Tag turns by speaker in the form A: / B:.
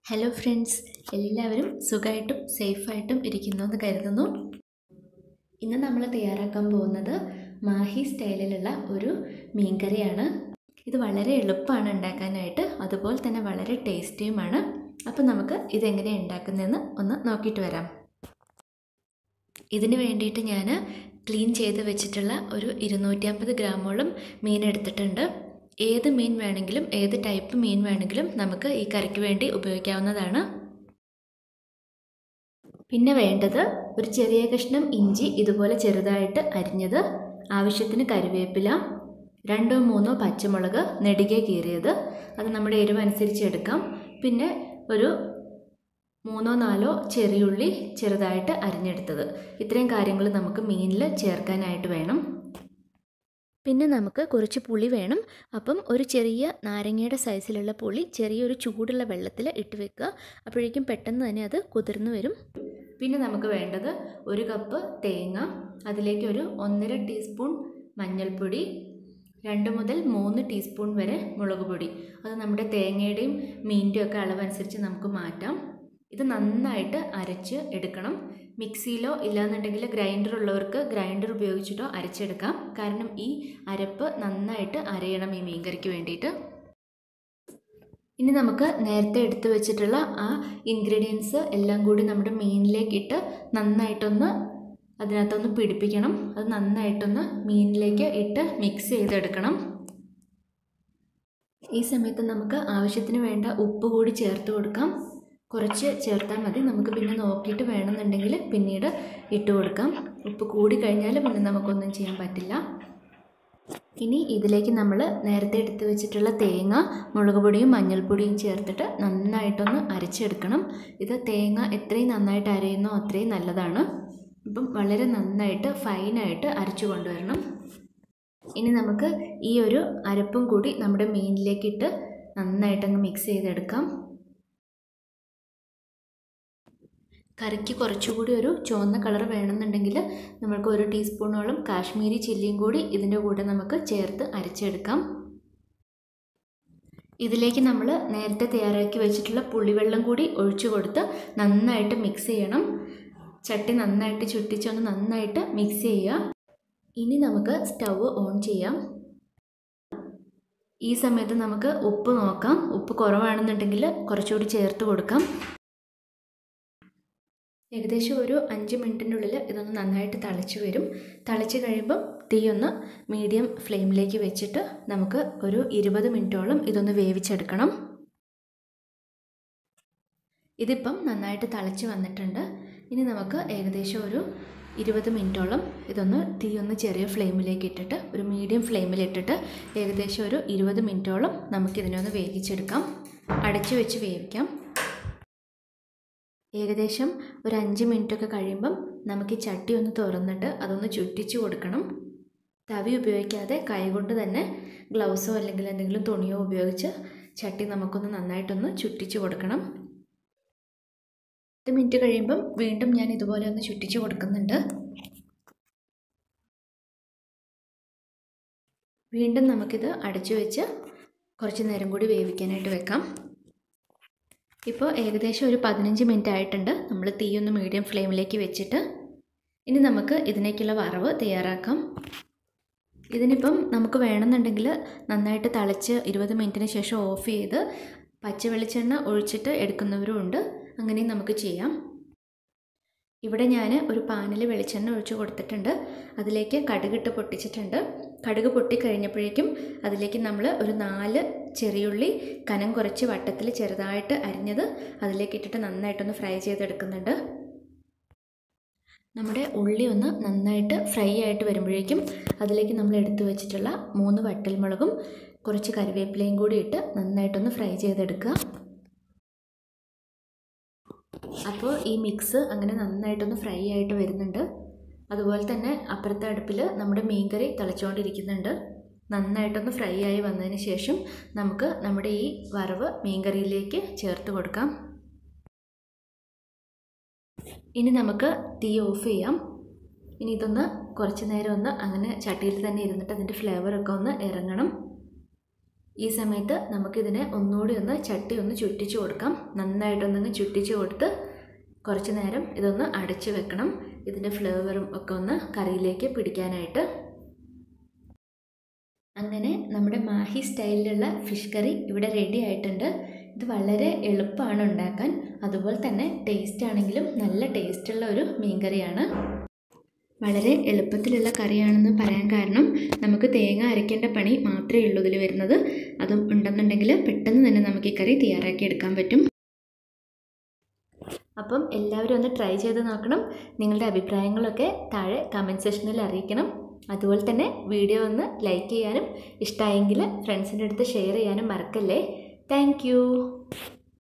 A: hello friends എല്ലാവരും സുഖമായിട്ടും സേഫായിട്ടും ഇരിക്കുന്നു എന്ന് കരുതുന്നു ഇന്ന് നമ്മൾ തയ്യാറാക്കാൻ പോകുന്നത് മാഹി സ്റ്റൈലിലുള്ള ഒരു മീൻകറിയാണ് ഇത് വളരെ എളുപ്പമാണ് ഉണ്ടാക്കാനായിട്ട് അതുപോലെ തന്നെ വളരെ ടേസ്റ്റിയുമാണ് അപ്പോൾ നമുക്ക് ഇതെങ്ങനെയാണ് ഉണ്ടാക്കുന്നതെന്ന് ഒന്ന് നോക്കിയിട്ട് വരാം ഇതിന് വേണ്ടിയിട്ട് ഞാൻ ക്ലീൻ ചെയ്ത് വെച്ചിട്ടുള്ള ഒരു ഇരുന്നൂറ്റി അമ്പത് ഗ്രാമോളം മീൻ എടുത്തിട്ടുണ്ട് ഏത് മീൻ വേണമെങ്കിലും ഏത് ടൈപ്പ് മീൻ വേണമെങ്കിലും നമുക്ക് ഈ കറിക്ക് വേണ്ടി ഉപയോഗിക്കാവുന്നതാണ് പിന്നെ വേണ്ടത് ഒരു ചെറിയ കഷ്ണം ഇഞ്ചി ഇതുപോലെ ചെറുതായിട്ട് അരിഞ്ഞത് ആവശ്യത്തിന് കറിവേപ്പില രണ്ടോ മൂന്നോ പച്ചമുളക് നെടുകെ കീറിയത് അത് നമ്മുടെ എരിവ് അനുസരിച്ച് എടുക്കാം പിന്നെ ഒരു മൂന്നോ നാലോ ചെറിയുള്ളി ചെറുതായിട്ട് അരിഞ്ഞെടുത്തത് ഇത്രയും കാര്യങ്ങൾ നമുക്ക് മീനിൽ ചേർക്കാനായിട്ട് വേണം പിന്നെ നമുക്ക് കുറച്ച് പുളി വേണം അപ്പം ഒരു ചെറിയ നാരങ്ങയുടെ സൈസിലുള്ള പുളി ചെറിയൊരു ചൂടുള്ള വെള്ളത്തിൽ ഇട്ട് വെക്കുക അപ്പോഴേക്കും പെട്ടെന്ന് തന്നെ അത് കുതിർന്നു വരും പിന്നെ നമുക്ക് വേണ്ടത് ഒരു കപ്പ് തേങ്ങ അതിലേക്ക് ഒരു ഒന്നര ടീസ്പൂൺ മഞ്ഞൾപ്പൊടി രണ്ട് മുതൽ മൂന്ന് ടീസ്പൂൺ വരെ മുളക് പൊടി അത് നമ്മുടെ തേങ്ങയുടെയും മീനിൻ്റെയും ഒക്കെ അളവനുസരിച്ച് നമുക്ക് മാറ്റാം ഇത് നന്നായിട്ട് അരച്ച് എടുക്കണം മിക്സിയിലോ ഇല്ലാന്നുണ്ടെങ്കിൽ ഗ്രൈൻഡർ ഉള്ളവർക്ക് ഗ്രൈൻഡർ ഉപയോഗിച്ചിട്ടോ അരച്ചെടുക്കാം കാരണം ഈ അരപ്പ് നന്നായിട്ട് അരയണം ഈ മീൻകറിക്ക് വേണ്ടിയിട്ട് ഇനി നമുക്ക് നേരത്തെ എടുത്തു വെച്ചിട്ടുള്ള ആ ഇൻഗ്രീഡിയൻസ് എല്ലാം കൂടി നമ്മുടെ മീനിലേക്കിട്ട് നന്നായിട്ടൊന്ന് അതിനകത്തൊന്ന് പിടിപ്പിക്കണം അത് നന്നായിട്ടൊന്ന് മീനിലേക്ക് ഇട്ട് മിക്സ് ചെയ്തെടുക്കണം ഈ സമയത്ത് നമുക്ക് ആവശ്യത്തിന് വേണ്ട ഉപ്പ് കൂടി ചേർത്ത് കൊടുക്കാം കുറച്ച് ചേർത്താൽ മതി നമുക്ക് പിന്നെ നോക്കിയിട്ട് വേണമെന്നുണ്ടെങ്കിൽ പിന്നീട് ഇട്ട് കൊടുക്കാം ഉപ്പ് കൂടി കഴിഞ്ഞാൽ പിന്നെ നമുക്കൊന്നും ചെയ്യാൻ പറ്റില്ല ഇനി ഇതിലേക്ക് നമ്മൾ നേരത്തെ എടുത്ത് വെച്ചിട്ടുള്ള തേങ്ങ മുളക് പൊടിയും മഞ്ഞൾപ്പൊടിയും ചേർത്തിട്ട് നന്നായിട്ടൊന്ന് അരച്ചെടുക്കണം ഇത് തേങ്ങ എത്രയും നന്നായിട്ട് അരയുന്നോ അത്രയും നല്ലതാണ് ഇപ്പം വളരെ നന്നായിട്ട് ഫൈനായിട്ട് അരച്ചു കൊണ്ടുവരണം ഇനി നമുക്ക് ഈ ഒരു അരപ്പും കൂടി നമ്മുടെ മീനിലേക്കിട്ട് നന്നായിട്ടങ്ങ് മിക്സ് ചെയ്തെടുക്കാം കറിക്ക് കുറച്ചുകൂടി ഒരു ചുവന്ന കളർ വേണമെന്നുണ്ടെങ്കിൽ നമുക്ക് ഒരു ടീസ്പൂണോളം കാശ്മീരി ചില്ലിയും കൂടി ഇതിൻ്റെ കൂടെ നമുക്ക് ചേർത്ത് അരച്ചെടുക്കാം ഇതിലേക്ക് നമ്മൾ നേരത്തെ തയ്യാറാക്കി വെച്ചിട്ടുള്ള പുളിവെള്ളം കൂടി ഒഴിച്ചു കൊടുത്ത് നന്നായിട്ട് മിക്സ് ചെയ്യണം ചട്ടി നന്നായിട്ട് ചുറ്റിച്ചൊന്ന് നന്നായിട്ട് മിക്സ് ചെയ്യുക ഇനി നമുക്ക് സ്റ്റവ് ഓൺ ചെയ്യാം ഈ സമയത്ത് നമുക്ക് ഉപ്പ് നോക്കാം ഉപ്പ് കുറവാണെന്നുണ്ടെങ്കിൽ കുറച്ചുകൂടി ചേർത്ത് കൊടുക്കാം ഏകദേശം ഒരു അഞ്ച് മിനിറ്റിനുള്ളിൽ ഇതൊന്ന് നന്നായിട്ട് തിളച്ച് വരും തിളച്ച് കഴിയുമ്പം തീ ഒന്ന് മീഡിയം ഫ്ലെയിമിലേക്ക് വെച്ചിട്ട് നമുക്ക് ഒരു ഇരുപത് മിനിറ്റോളം ഇതൊന്ന് വേവിച്ചെടുക്കണം ഇതിപ്പം നന്നായിട്ട് തിളച്ച് വന്നിട്ടുണ്ട് ഇനി നമുക്ക് ഏകദേശം ഒരു ഇരുപത് മിനിറ്റോളം ഇതൊന്ന് തീ ഒന്ന് ചെറിയ ഫ്ലെയിമിലേക്ക് ഇട്ടിട്ട് ഒരു മീഡിയം ഫ്ലെയിമിലിട്ടിട്ട് ഏകദേശം ഒരു ഇരുപത് മിനിറ്റോളം നമുക്കിതിനെ ഒന്ന് വേവിച്ചെടുക്കാം അടച്ചു വെച്ച് വേവിക്കാം ഏകദേശം ഒരു അഞ്ച് മിനിറ്റൊക്കെ കഴിയുമ്പം നമുക്ക് ഈ ചട്ടി ഒന്ന് തുറന്നിട്ട് അതൊന്ന് ചുറ്റിച്ച് കൊടുക്കണം തവി ഉപയോഗിക്കാതെ കൈകൊണ്ട് തന്നെ ഗ്ലൗസോ അല്ലെങ്കിൽ എന്തെങ്കിലും തുണിയോ ഉപയോഗിച്ച് ചട്ടി നമുക്കൊന്ന് നന്നായിട്ടൊന്ന് ചുറ്റിച്ച് കൊടുക്കണം പത്ത് മിനിറ്റ് കഴിയുമ്പം വീണ്ടും ഞാൻ ഇതുപോലെ ഒന്ന് ചുറ്റിച്ച് കൊടുക്കുന്നുണ്ട് വീണ്ടും നമുക്കിത് അടച്ചു വെച്ച് കുറച്ച് നേരം കൂടി വേവിക്കാനായിട്ട് വെക്കാം ഇപ്പോൾ ഏകദേശം ഒരു പതിനഞ്ച് മിനിറ്റ് ആയിട്ടുണ്ട് നമ്മൾ തീ ഒന്ന് മീഡിയം ഫ്ലെയിമിലേക്ക് വെച്ചിട്ട് ഇനി നമുക്ക് ഇതിനേക്കുള്ള വറവ് തയ്യാറാക്കാം ഇതിനിപ്പം നമുക്ക് വേണമെന്നുണ്ടെങ്കിൽ നന്നായിട്ട് തിളച്ച് ഇരുപത് മിനിറ്റിന് ശേഷം ഓഫ് ചെയ്ത് പച്ച വെളിച്ചെണ്ണ ഒഴിച്ചിട്ട് എടുക്കുന്നവരും ഉണ്ട് അങ്ങനെയും നമുക്ക് ചെയ്യാം ഇവിടെ ഞാൻ ഒരു പാനിൽ വെളിച്ചെണ്ണ ഒഴിച്ച് കൊടുത്തിട്ടുണ്ട് അതിലേക്ക് കടുകിട്ട് പൊട്ടിച്ചിട്ടുണ്ട് കടുക് പൊട്ടിക്കഴിഞ്ഞപ്പോഴേക്കും അതിലേക്ക് നമ്മൾ ഒരു നാല് ചെറിയുള്ളി കനം കുറച്ച് വട്ടത്തിൽ ചെറുതായിട്ട് അരിഞ്ഞത് അതിലേക്ക് ഇട്ടിട്ട് നന്നായിട്ടൊന്ന് ഫ്രൈ ചെയ്തെടുക്കുന്നുണ്ട് നമ്മുടെ ഉള്ളി ഒന്ന് നന്നായിട്ട് ഫ്രൈ ആയിട്ട് വരുമ്പോഴേക്കും അതിലേക്ക് നമ്മൾ എടുത്തു വെച്ചിട്ടുള്ള മൂന്ന് വട്ടൽമുളകും കുറച്ച് കറിവേപ്പിലയും കൂടി ഇട്ട് നന്നായിട്ടൊന്ന് ഫ്രൈ ചെയ്തെടുക്കുക അപ്പോൾ ഈ മിക്സ് അങ്ങനെ നന്നായിട്ടൊന്ന് ഫ്രൈ ആയിട്ട് വരുന്നുണ്ട് അതുപോലെ തന്നെ അപ്പുറത്തെ അടുപ്പിൽ നമ്മുടെ മീൻകറി തിളച്ചുകൊണ്ടിരിക്കുന്നുണ്ട് നന്നായിട്ടൊന്ന് ഫ്രൈ ആയി വന്നതിന് ശേഷം നമുക്ക് നമ്മുടെ ഈ വറവ് മീൻകറിയിലേക്ക് ചേർത്ത് കൊടുക്കാം ഇനി നമുക്ക് തീ ഓഫ് ചെയ്യാം ഇനി ഇതൊന്ന് കുറച്ച് നേരം ഒന്ന് അങ്ങനെ ചട്ടിയിൽ തന്നെ ഇരുന്നിട്ട് അതിൻ്റെ ഫ്ലേവറൊക്കെ ഒന്ന് ഇറങ്ങണം ഈ സമയത്ത് നമുക്കിതിനെ ഒന്നുകൂടി ഒന്ന് ചട്ടി ഒന്ന് ചുറ്റിച്ച് കൊടുക്കാം നന്നായിട്ടൊന്നങ്ങ് ചുറ്റിച്ച് കൊടുത്ത് കുറച്ച് നേരം ഇതൊന്ന് അടച്ചു വെക്കണം ഇതിൻ്റെ ഫ്ലേവറും ഒക്കെ ഒന്ന് കറിയിലേക്ക് പിടിക്കാനായിട്ട് അങ്ങനെ നമ്മുടെ മാഹി സ്റ്റൈലിലുള്ള ഫിഷ് കറി ഇവിടെ റെഡി ആയിട്ടുണ്ട് ഇത് വളരെ എളുപ്പമാണ് ഉണ്ടാക്കാൻ അതുപോലെ തന്നെ ടേസ്റ്റ് ആണെങ്കിലും നല്ല ടേസ്റ്റുള്ള ഒരു മീൻ കറിയാണ് വളരെ എളുപ്പത്തിലുള്ള കറിയാണെന്ന് പറയാൻ കാരണം നമുക്ക് തേങ്ങ അരയ്ക്കേണ്ട പണി മാത്രമേ ഉള്ളൂ ഇതിൽ വരുന്നത് അതും ഉണ്ടെന്നുണ്ടെങ്കിൽ പെട്ടെന്ന് തന്നെ നമുക്ക് ഈ കറി തയ്യാറാക്കി എടുക്കാൻ പറ്റും അപ്പം എല്ലാവരും ഒന്ന് ട്രൈ ചെയ്ത് നോക്കണം നിങ്ങളുടെ അഭിപ്രായങ്ങളൊക്കെ താഴെ കമൻറ്റ് സെക്ഷനിൽ അറിയിക്കണം അതുപോലെ തന്നെ വീഡിയോ ഒന്ന് ലൈക്ക് ചെയ്യാനും ഇഷ്ടമായെങ്കിൽ ഫ്രണ്ട്സിൻ്റെ അടുത്ത് ഷെയർ ചെയ്യാനും മറക്കല്ലേ താങ്ക്